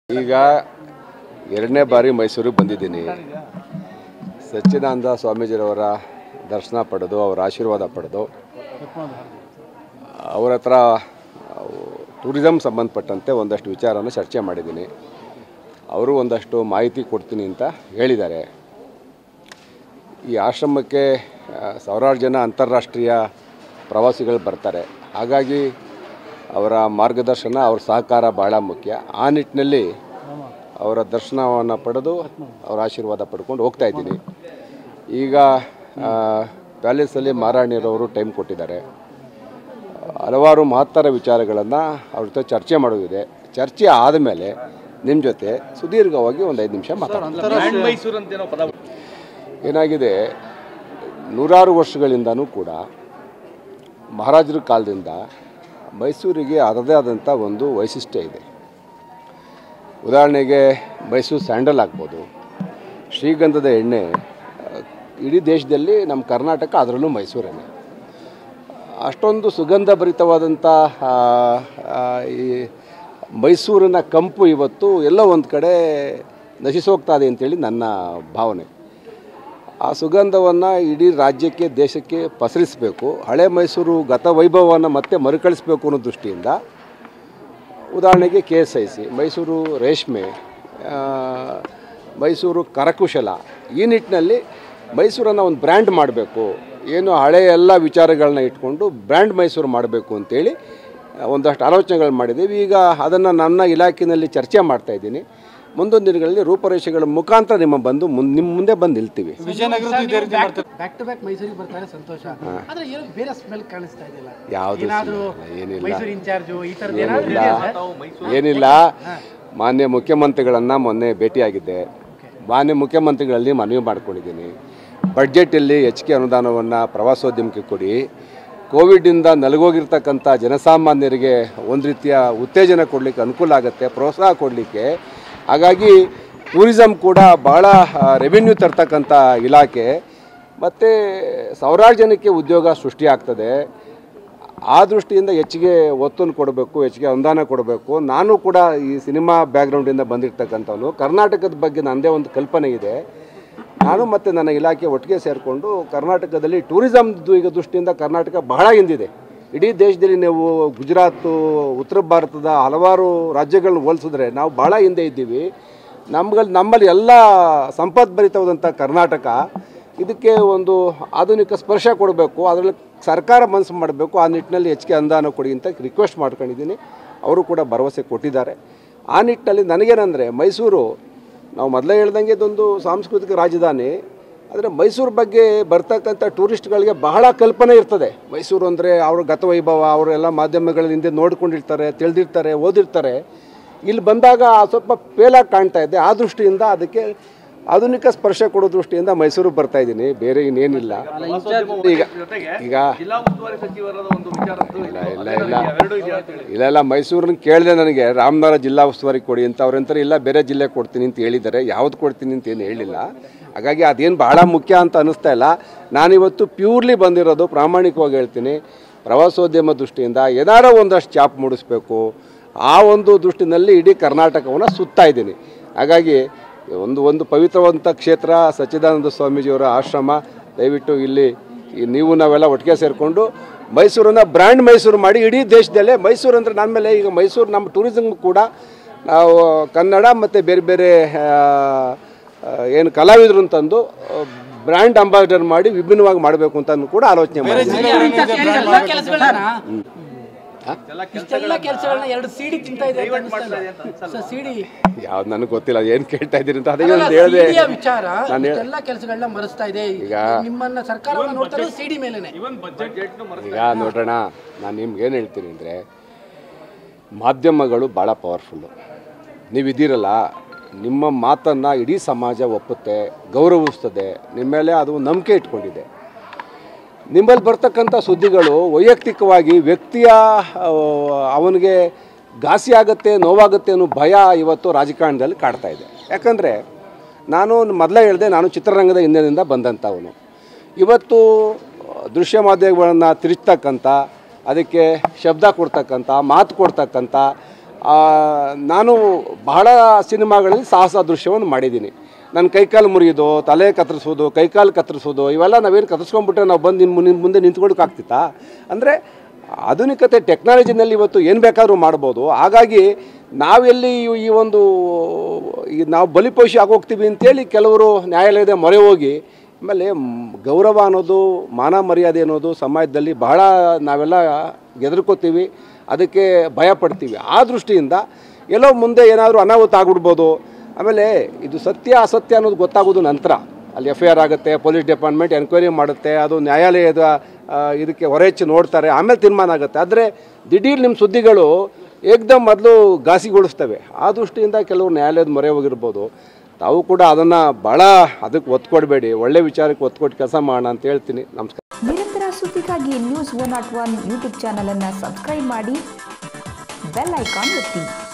ಈಗ ಎರಡನೇ ಬಾರಿ ಮೈಸೂರಿಗೆ ಬಂದಿದ್ದೀನಿ ಸಚ್ಚಿದಾನಂದ ಸ್ವಾಮೀಜಿರವರ ದರ್ಶನ ಪಡೆದು ಅವರ ಆಶೀರ್ವಾದ ಪಡೆದು ಅವರ ಹತ್ರ ಟೂರಿಸಮ್ ಸಂಬಂಧಪಟ್ಟಂತೆ ಒಂದಷ್ಟು ವಿಚಾರನ ಚರ್ಚೆ ಮಾಡಿದ್ದೀನಿ ಅವರು ಒಂದಷ್ಟು ಮಾಹಿತಿ ಕೊಡ್ತೀನಿ ಅಂತ ಹೇಳಿದ್ದಾರೆ ಈ ಆಶ್ರಮಕ್ಕೆ ಆ, ಸಾವಿರಾರು ಜನ ಅಂತಾರಾಷ್ಟ್ರೀಯ ಪ್ರವಾಸಿಗಳು ಬರ್ತಾರೆ ಹಾಗಾಗಿ ಅವರ ಮಾರ್ಗದರ್ಶನ ಅವ್ರ ಸಹಕಾರ ಭಾಳ ಮುಖ್ಯ ಆ ನಿಟ್ಟಿನಲ್ಲಿ ಅವರ ದರ್ಶನವನ್ನು ಪಡೆದು ಅವರ ಆಶೀರ್ವಾದ ಪಡ್ಕೊಂಡು ಹೋಗ್ತಾ ಇದ್ದೀನಿ ಈಗ ಆ, ಪ್ಯಾಲೇಸಲ್ಲಿ ಮಾರಾಣಿಯರವರು ಟೈಮ್ ಕೊಟ್ಟಿದ್ದಾರೆ ಹಲವಾರು ಮಹತ್ತರ ವಿಚಾರಗಳನ್ನು ಅವ್ರ ಜೊತೆ ಚರ್ಚೆ ಮಾಡೋದಿದೆ ಚರ್ಚೆ ಆದಮೇಲೆ ನಿಮ್ಮ ಜೊತೆ ಸುದೀರ್ಘವಾಗಿ ಒಂದು ಐದು ನಿಮಿಷ ಮಾತಾಡ್ತೀನಿ ಮೈಸೂರು ಅಂತೇನೋ ಪದ ಏನಾಗಿದೆ ನೂರಾರು ವರ್ಷಗಳಿಂದನೂ ಕೂಡ ಮಹಾರಾಜರ ಕಾಲದಿಂದ ಮೈಸೂರಿಗೆ ಅದರದೇ ಆದಂಥ ಒಂದು ವೈಶಿಷ್ಟ್ಯ ಇದೆ ಉದಾಹರಣೆಗೆ ಮೈಸೂರು ಸ್ಯಾಂಡಲ್ ಆಗ್ಬೋದು ಶ್ರೀಗಂಧದ ಎಣ್ಣೆ ಆ, ಇಡೀ ದೇಶದಲ್ಲಿ ನಮ್ಮ ಕರ್ನಾಟಕ ಅದರಲ್ಲೂ ಮೈಸೂರೇ ಅಷ್ಟೊಂದು ಸುಗಂಧ ಭರಿತವಾದಂಥ ಆ, ಆ, ಈ ಮೈಸೂರಿನ ಕಂಪು ಇವತ್ತು ಎಲ್ಲೋ ಒಂದು ಕಡೆ ನಶಿಸೋಗ್ತಾ ಇದೆ ಅಂತೇಳಿ ನನ್ನ ಭಾವನೆ ಆ ಸುಗಂಧವನ್ನು ಇಡೀ ರಾಜ್ಯಕ್ಕೆ ದೇಶಕ್ಕೆ ಪಸರಿಸಬೇಕು ಹಳೆ ಮೈಸೂರು ಗತ ವೈಭವವನ್ನು ಮತ್ತೆ ಮರುಕಳಿಸಬೇಕು ಅನ್ನೋ ದೃಷ್ಟಿಯಿಂದ ಉದಾಹರಣೆಗೆ K S I C Mysuru ರೇಷ್ಮೆ ಆ, ಮೈಸೂರು ಕರಕುಶಲ ಈ ನಿಟ್ಟಿನಲ್ಲಿ ಮೈಸೂರನ್ನು ಒಂದು ಬ್ರ್ಯಾಂಡ್ ಮಾಡಬೇಕು ಏನು ಹಳೆಯ ಎಲ್ಲ ವಿಚಾರಗಳನ್ನ ಇಟ್ಕೊಂಡು ಬ್ರ್ಯಾಂಡ್ ಮೈಸೂರು ಮಾಡಬೇಕು ಅಂತೇಳಿ ಆ, ಒಂದಷ್ಟು ಆಲೋಚನೆಗಳು ಮಾಡಿದ್ದೀವಿ ಈಗ ಅದನ್ನು ನನ್ನ ಇಲಾಖೆಯಲ್ಲಿ ಚರ್ಚೆ ಮಾಡ್ತಾ ಇದ್ದೀನಿ ಮುಂದೊಂದು ದಿನಗಳಲ್ಲಿ ರೂಪರೇಷೆಗಳ ಮುಖಾಂತರ ನಿಮ್ಮ ಬಂದು ಮುನ್ ನಿಮ್ಮ ಮುಂದೆ ಬಂದು ನಿಲ್ತೀವಿ ಬ್ಯಾಕ್ ಟು ಬ್ಯಾಕ್ ಮೈಸೂರಿಗೆ ಬರ್ತಾರೆ ಸಂತೋಷ ಆದ್ರೆ ಏನೋ ಬೇರೆ ಸ್ಮೆಲ್ ಕಾಣಿಸ್ತಾ ಇದೆಯಲ್ಲ ಯಾವುದು ಏನಾದ್ರೂ ಏನಿಲ್ಲ ಮೈಸೂರು ಇನ್ಚಾರ್ಜು ಈ ತರದ್ದು ಏನಾದ್ರು ಏನಿಲ್ಲ ಇದೆಯಾ ಸರ್? ಏನಿಲ್ಲ ಮಾನ್ಯ ಮುಖ್ಯಮಂತ್ರಿಗಳನ್ನು ಮೊನ್ನೆ ಭೇಟಿಯಾಗಿದ್ದೆ ಮಾನ್ಯ ಮುಖ್ಯಮಂತ್ರಿಗಳಲ್ಲಿ ಮನವಿ ಮಾಡ್ಕೊಂಡಿದ್ದೀನಿ ಬಡ್ಜೆಟಲ್ಲಿ ಹೆಚ್ಚಿಗೆ ಅನುದಾನವನ್ನು ಪ್ರವಾಸೋದ್ಯಮಕ್ಕೆ ಕೊಡಿ ಕೋವಿಡಿಂದ ನಲಗೋಗಿರ್ತಕ್ಕಂಥ ಜನಸಾಮಾನ್ಯರಿಗೆ ಒಂದು ರೀತಿಯ ಉತ್ತೇಜನ ಕೊಡಲಿಕ್ಕೆ ಅನುಕೂಲ ಆಗುತ್ತೆ ಪ್ರೋತ್ಸಾಹ ಕೊಡಲಿಕ್ಕೆ ಹಾಗಾಗಿ ಟೂರಿಸಮ್ ಕೂಡ ಭಾಳ ರೆವಿನ್ಯೂ ತರ್ತಕ್ಕಂಥ ಇಲಾಖೆ ಮತ್ತು ಸಾವಿರಾರು ಜನಕ್ಕೆ ಉದ್ಯೋಗ ಸೃಷ್ಟಿಯಾಗ್ತದೆ ಆ ದೃಷ್ಟಿಯಿಂದ ಹೆಚ್ಚಿಗೆ ಒತ್ತನ್ನು ಕೊಡಬೇಕು ಹೆಚ್ಚಿಗೆ ಅನುದಾನ ಕೊಡಬೇಕು ನಾನು ಕೂಡ ಈ ಸಿನಿಮಾ ಬ್ಯಾಕ್ಗ್ರೌಂಡಿಂದ ಬಂದಿರ್ತಕ್ಕಂಥವನು ಕರ್ನಾಟಕದ ಬಗ್ಗೆ ನನ್ನದೇ ಒಂದು ಕಲ್ಪನೆ ಇದೆ ನಾನು ಮತ್ತು ನನ್ನ ಇಲಾಖೆ ಒಟ್ಟಿಗೆ ಸೇರಿಕೊಂಡು ಕರ್ನಾಟಕದಲ್ಲಿ ಟೂರಿಸಮ್ ಈಗ ದೃಷ್ಟಿಯಿಂದ ಕರ್ನಾಟಕ ಬಹಳ ಹಿಂದಿದೆ ಇಡೀ ದೇಶದಲ್ಲಿ ನೀವು ಗುಜರಾತು ಉತ್ತರ ಭಾರತದ ಹಲವಾರು ರಾಜ್ಯಗಳನ್ನ ಹೋಲಿಸಿದ್ರೆ ನಾವು ಭಾಳ ಹಿಂದೆ ಇದ್ದೀವಿ ನಮ್ಗಲ್ಲಿ ನಮ್ಮಲ್ಲಿ ಎಲ್ಲ ಸಂಪದ್ಭರಿತವಾದಂಥ ಕರ್ನಾಟಕ ಇದಕ್ಕೆ ಒಂದು ಆಧುನಿಕ ಸ್ಪರ್ಶ ಕೊಡಬೇಕು ಅದರಲ್ಲಿ ಸರ್ಕಾರ ಮನಸ್ಸು ಮಾಡಬೇಕು ಆ ನಿಟ್ಟಿನಲ್ಲಿ ಹೆಚ್ಚಿಗೆ ಅನುದಾನ ಕೊಡಿ ಅಂತ ರಿಕ್ವೆಸ್ಟ್ ಮಾಡ್ಕೊಂಡಿದ್ದೀನಿ ಅವರು ಕೂಡ ಭರವಸೆ ಕೊಟ್ಟಿದ್ದಾರೆ ಆ ನಿಟ್ಟಿನಲ್ಲಿ ನನಗೇನೆಂದರೆ ಮೈಸೂರು ನಾವು ಮೊದಲೇ ಹೇಳ್ದಂಗೆ ಇದೊಂದು ಸಾಂಸ್ಕೃತಿಕ ರಾಜಧಾನಿ ಆದರೆ ಮೈಸೂರು ಬಗ್ಗೆ ಬರ್ತಕ್ಕಂಥ ಟೂರಿಸ್ಟ್ಗಳಿಗೆ ಬಹಳ ಕಲ್ಪನೆ ಇರ್ತದೆ ಮೈಸೂರು ಅಂದರೆ ಅವ್ರ ಗತವೈಭವ ಅವರೆಲ್ಲ ಮಾಧ್ಯಮಗಳಲ್ಲಿ ಹಿಂದೆ ನೋಡ್ಕೊಂಡಿರ್ತಾರೆ ತಿಳಿದಿರ್ತಾರೆ ಓದಿರ್ತಾರೆ ಇಲ್ಲಿ ಬಂದಾಗ ಸ್ವಲ್ಪ ಪೇಲಾಗಿ ಕಾಣ್ತಾ ಇದೆ ಆ ದೃಷ್ಟಿಯಿಂದ ಅದಕ್ಕೆ ಆಧುನಿಕ ಸ್ಪರ್ಶ ಕೊಡೋ ದೃಷ್ಟಿಯಿಂದ ಮೈಸೂರಿಗೆ ಬರ್ತಾ ಇದ್ದೀನಿ ಬೇರೆ ಇನ್ನೇನಿಲ್ಲ ಈಗ ಜೊತೆಗೆ ಈಗ ಜಿಲ್ಲಾ ಉಸ್ತುವಾರಿ ಸಚಿವರದ ಒಂದು ವಿಚಾರದ್ದು ಇಲ್ಲ ಇಲ್ಲ ಇಲ್ಲ ಅವೆರಡೂ ಇದೆಯಾ ಅಂತ ಹೇಳಿ ಇಲ್ಲ ಇಲ್ಲ ಮೈಸೂರನ್ನ ಕೇಳಿದೆ ನನಗೆ ರಾಮನಗರ ಜಿಲ್ಲಾ ಉಸ್ತುವಾರಿ ಕೊಡಿ ಅಂತ ಅವ್ರಂತಾರೆ ಇಲ್ಲ ಬೇರೆ ಜಿಲ್ಲೆ ಕೊಡ್ತೀನಿ ಅಂತ ಹೇಳಿದ್ದಾರೆ ಯಾವ್ದು ಕೊಡ್ತೀನಿ ಅಂತ ಏನು ಹೇಳಿಲ್ಲ ಹಾಗಾಗಿ ಅದೇನು ಬಹಳ ಮುಖ್ಯ ಅಂತ ಅನ್ನಿಸ್ತಾ ಇಲ್ಲ ನಾನಿವತ್ತು ಪ್ಯೂರ್ಲಿ ಬಂದಿರೋದು ಪ್ರಾಮಾಣಿಕವಾಗಿ ಹೇಳ್ತೀನಿ ಪ್ರವಾಸೋದ್ಯಮ ದೃಷ್ಟಿಯಿಂದ ಏನಾರೋ ಒಂದಷ್ಟು ಚಾಪ್ ಮೂಡಿಸ್ಬೇಕು ಆ ಒಂದು ದೃಷ್ಟಿನಲ್ಲಿ ಇಡೀ ಕರ್ನಾಟಕವನ್ನು ಸುತ್ತಾ ಇದ್ದೀನಿ ಹಾಗಾಗಿ ಒಂದು ಒಂದು ಪವಿತ್ರವಂತ ಕ್ಷೇತ್ರ ಸಚ್ಚಿದಾನಂದ ಸ್ವಾಮೀಜಿಯವರ ಆಶ್ರಮ ದಯವಿಟ್ಟು ಇಲ್ಲಿ ಈ ನೀವು ನಾವೆಲ್ಲ ಒಟ್ಟಿಗೆ ಸೇರಿಕೊಂಡು ಮೈಸೂರನ್ನು ಬ್ರ್ಯಾಂಡ್ ಮೈಸೂರು ಮಾಡಿ ಇಡೀ ದೇಶದಲ್ಲೇ ಮೈಸೂರು ಅಂದರೆ ನನ್ನ ಮೇಲೆ ಈಗ ಮೈಸೂರು ನಮ್ಮ ಟೂರಿಸಮ್ ಕೂಡ ನಾವು ಕನ್ನಡ ಮತ್ತು ಬೇರೆ ಬೇರೆ ಏನು ಕಲಾವಿದರು ಅಂತಂದು ಬ್ರ್ಯಾಂಡ್ ಅಂಬಾಸಿಡರ್ ಮಾಡಿ ವಿಭಿನ್ನವಾಗಿ ಮಾಡಬೇಕು ಅಂತ ಕೂಡ ಆಲೋಚನೆ ಮಾಡಿದ್ದೀನಿ ಇಷ್ಟೆಲ್ಲ ಕೆಲಸಗಳನ್ನ ಇಷ್ಟೆಲ್ಲ ಕೆಲಸಗಳನ್ನ ಎರಡು ಸಿಡಿ ತಿಂತಾ ಇದೆ ಅಂತ ಅನಿಸ್ತಾ ಇಲ್ಲ. ಸೊ ಸಿಡಿ ಯಾವ್ದು ನನಗೆ ಗೊತ್ತಿಲ್ಲ ಏನು ಕೇಳ್ತಾ ಇದ್ದೀರಿ ಅಂತ ಅದೇ ಒಂದು ಹೇಳಿದೆ ಸಿಡಿಯ ವಿಚಾರ ನಾನು ಹೇಳ್- ಇಷ್ಟೆಲ್ಲ ಕೆಲಸಗಳನ್ನ ಮರೆಸ್ತಾ ಇದೆ ಈಗ- ನಿಮ್ಮನ್ನ ಸರ್ಕಾರವನ್ನ ನೋಡ್ತಾ ಇರೋದು ಸಿಡಿ ಮೇಲೆನೆ ಈಗ ನೋಡೋಣ ನಾನು ನಿಮ್ಗೆ ಏನು ಹೇಳ್ತೀನಿ ಅಂದರೆ ಮಾಧ್ಯಮಗಳು ಭಾಳ ಪವರ್ಫುಲ್ಲು ನೀವಿದ್ದೀರಲ್ಲ ನಿಮ್ಮ ಮಾತನ್ನು ಇಡೀ ಸಮಾಜ ಒಪ್ಪುತ್ತೆ ಗೌರವಿಸ್ತದೆ ನಿಮ್ಮ ಮೇಲೆ ಅದು ನಂಬಿಕೆ ಇಟ್ಕೊಂಡಿದೆ ನಿಮ್ಮಲ್ಲಿ ಬರ್ತಕ್ಕಂಥ ಸುದ್ದಿಗಳು ವೈಯಕ್ತಿಕವಾಗಿ ವ್ಯಕ್ತಿಯ ಆ, ಅವನಿಗೆ ಘಾಸಿ ಆಗುತ್ತೆ ನೋವಾಗುತ್ತೆ ಅನ್ನೋ ಭಯ ಇವತ್ತು ರಾಜಕಾರಣದಲ್ಲಿ ಕಾಡ್ತಾ ಇದೆ ಯಾಕಂದರೆ ನಾನು ಮೊದಲೇ ಹೇಳಿದೆ ನಾನು ಚಿತ್ರರಂಗದ ಹಿಂದಿನಿಂದ ಬಂದಂಥವನು ಇವತ್ತು ದೃಶ್ಯ ಮಾಧ್ಯಮಗಳನ್ನು ತಿರುಚ್ತಕ್ಕಂಥ ಅದಕ್ಕೆ ಶಬ್ದ ಕೊಡ್ತಕ್ಕಂಥ ಮಾತು ಕೊಡ್ತಕ್ಕಂಥ ಆ, ನಾನು ಬಹಳ ಸಿನಿಮಾಗಳಲ್ಲಿ ಸಾಹಸ ದೃಶ್ಯವನ್ನು ಮಾಡಿದ್ದೀನಿ ನನ್ನ ಕೈಕಾಲು ಮುರಿಯೋದು ತಲೆ ಕತ್ತರಿಸೋದು ಕೈಕಾಲು ಕತ್ತರಿಸೋದು ಇವೆಲ್ಲ ನಾವೇನು ಕತ್ತರಿಸ್ಕೊಂಡ್ಬಿಟ್ರೆ ನಾವು ಬಂದು ನಿನ್ನ ಮುಂದೆ ಮುಂದೆ ನಿಂತ್ಕೊಳ್ಳೋಕ್ಕಾಗ್ತಿತ್ತಾ ಅಂದರೆ ಆಧುನಿಕತೆ ಟೆಕ್ನಾಲಜಿನಲ್ಲಿ ಇವತ್ತು ಏನು ಬೇಕಾದ್ರೂ ಮಾಡ್ಬೋದು ಹಾಗಾಗಿ ನಾವೆಲ್ಲಿ ಈ- ಈ ಒಂದು ಈ ನಾವು ಬಲಿಪಶು ಆಗೋಗ್ತೀವಿ ಅಂತೇಳಿ ಕೆಲವರು ನ್ಯಾಯಾಲಯದ ಮೊರೆ ಹೋಗಿ ಆಮೇಲೆ ಮ್, ಗೌರವ ಅನ್ನೋದು ಮಾನ ಮರ್ಯಾದೆ ಅನ್ನೋದು ಸಮಾಜದಲ್ಲಿ ಬಹಳ ನಾವೆಲ್ಲ ಗೆದರ್ಕೋತೀವಿ ಅದಕ್ಕೆ ಭಯ ಪಡ್ತೀವಿ ಆ ದೃಷ್ಟಿಯಿಂದ ಎಲ್ಲೋ ಮುಂದೆ ಏನಾದರೂ ಅನಾಹುತ ಆಗ್ಬಿಡ್ಬೋದು ಆಮೇಲೆ ಇದು ಸತ್ಯ ಅಸತ್ಯ ಅನ್ನೋದು ಗೊತ್ತಾಗೋದು ನಂತರ ಅಲ್ಲಿ ಎಫ್ ಐ ಆರ್ ಆಗುತ್ತೆ ಪೊಲೀಸ್ ಡಿಪಾರ್ಟ್ಮೆಂಟ್ ಎನ್ಕ್ವೈರಿ ಮಾಡುತ್ತೆ ಅದು ನ್ಯಾಯಾಲಯದ ಆ, ಇದಕ್ಕೆ ಹೊರಹೆಚ್ಚಿ ನೋಡ್ತಾರೆ ಆಮೇಲೆ ತೀರ್ಮಾನ ಆಗುತ್ತೆ ಆದರೆ ದಿಢೀರ್ ನಿಮ್ಮ ಸುದ್ದಿಗಳು ಏಕ್ದಮ್ ಮೊದಲು ಘಾಸಿಗೊಳಿಸ್ತವೆ ಆ ದೃಷ್ಟಿಯಿಂದ ಕೆಲವರು ನ್ಯಾಯಾಲಯದ ಮೊರೆ ಹೋಗಿರ್ಬೋದು ತಾವು ಕೂಡ ಅದನ್ನು ಭಾಳ ಅದಕ್ಕೆ ಒತ್ತು ಕೊಡಬೇಡಿ ಒಳ್ಳೆ ವಿಚಾರಕ್ಕೆ ಒತ್ತು ಕೊಟ್ಟು ಕೆಲಸ ಮಾಡೋಣ ಅಂತ ಹೇಳ್ತೀನಿ ನಮಸ್ಕಾರ ನಿರಂತರ ಸುದ್ದಿಗಾಗಿ news one not one YouTube ಚಾನಲನ್ನು ಸಬ್ಸ್ಕ್ರೈಬ್ ಮಾಡಿ ಬೆಲ್ ಐಕಾನ್ ಒತ್ತಿ